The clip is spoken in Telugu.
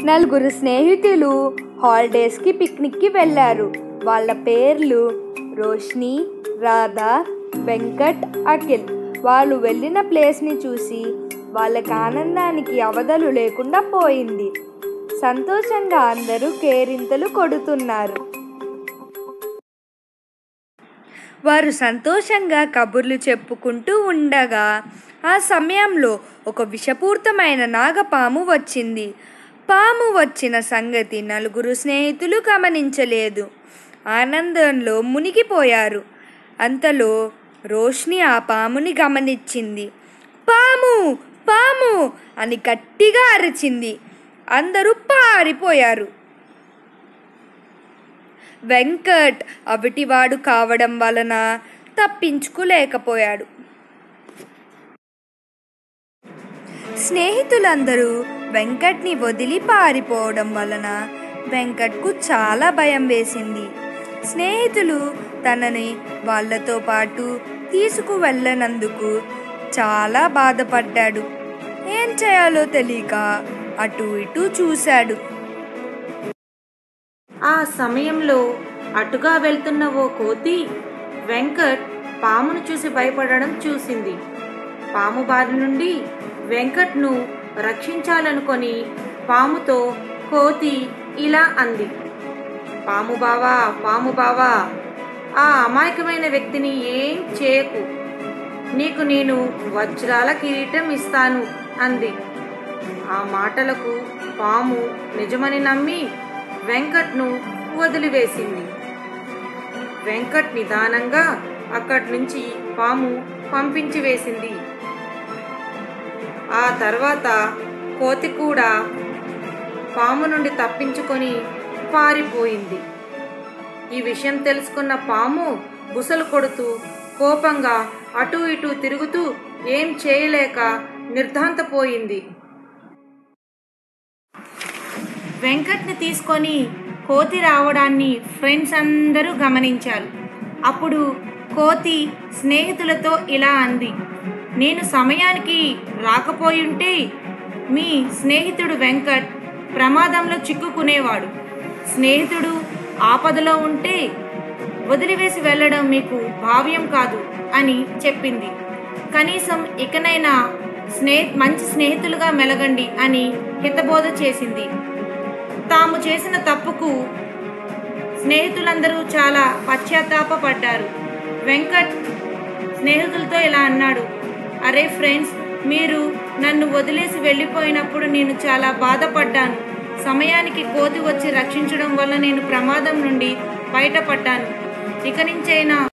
నలుగురు స్నేహితులు హాలిడేస్కి పిక్నిక్కి వెళ్ళారు వాళ్ళ పేర్లు రోష్ని రాధా వెంకట్ అఖిల్ వాళ్ళు వెళ్ళిన ప్లేస్ని చూసి వాళ్ళకి ఆనందానికి అవధులు లేకుండా పోయింది సంతోషంగా అందరూ కేరింతలు కొడుతున్నారు వారు సంతోషంగా కబుర్లు చెప్పుకుంటూ ఉండగా ఆ సమయంలో ఒక విషపూరితమైన నాగపాము వచ్చింది పాము వచ్చిన సంగతి నలుగురు స్నేహితులు గమనించలేదు ఆనందంలో మునిగిపోయారు అంతలో రోష్ని ఆ పాముని గమనించింది పాము పాము అని గట్టిగా అరిచింది అందరూ పారిపోయారు వెంకట్ అవిటివాడు కావడం వలన తప్పించుకోలేకపోయాడు స్నేహితులందరూ వెంకట్ని వదిలి పారిపోవడం వలన వెంకట్కు చాలా భయం వేసింది స్నేహితులు తనని వాళ్ళతో పాటు తీసుకువెళ్ళనందుకు చాలా బాధపడ్డాడు ఏం చేయాలో తెలియక అటు ఇటు చూశాడు ఆ సమయంలో అటుగా వెళ్తున్న ఓ కోతి వెంకట్ పామును చూసి భయపడడం చూసింది పాము బారి నుండి వెంకట్ను రక్షించాలనుకొని పాముతో కోతి ఇలా అంది పాము బావా పాము బావా ఆ అమాయకమైన వ్యక్తిని ఏం చేయకు నీకు నేను వజ్రాల కిరీటం ఇస్తాను అంది ఆ మాటలకు పాము నిజమని నమ్మి వెంకట్ను వదిలివేసింది వెంకట్ నిదానంగా అక్కడి నుంచి పాము పంపించి వేసింది ఆ తర్వాత కోతి కూడా పాము నుండి తప్పించుకొని పారిపోయింది ఈ విషయం తెలుసుకున్న పాము బుసలు కొడుతూ కోపంగా అటూ ఇటూ తిరుగుతూ ఏం చేయలేక నిర్ధాంతపోయింది వెంకట్ని తీసుకొని కోతి రావడాన్ని ఫ్రెండ్స్ అందరూ గమనించారు అప్పుడు కోతి స్నేహితులతో ఇలా అంది నేను సమయానికి రాకపోయుంటే మీ స్నేహితుడు వెంకట్ ప్రమాదంలో చిక్కుకునేవాడు స్నేహితుడు ఆపదలో ఉంటే వదిలివేసి వెళ్ళడం మీకు భావ్యం కాదు అని చెప్పింది కనీసం ఇకనైనా స్నే మంచి స్నేహితులుగా మెలగండి అని హితబోధ చేసింది తాము చేసిన తప్పుకు స్నేహితులందరూ చాలా పశ్చాత్తాపపడ్డారు వెంకట్ స్నేహితులతో ఇలా అన్నాడు అరే ఫ్రెండ్స్ మీరు నన్ను వదిలేసి వెళ్ళిపోయినప్పుడు నేను చాలా బాధపడ్డాను సమయానికి కోతి వచ్చి రక్షించడం వల్ల నేను ప్రమాదం నుండి బయటపడ్డాను ఇక నుంచైనా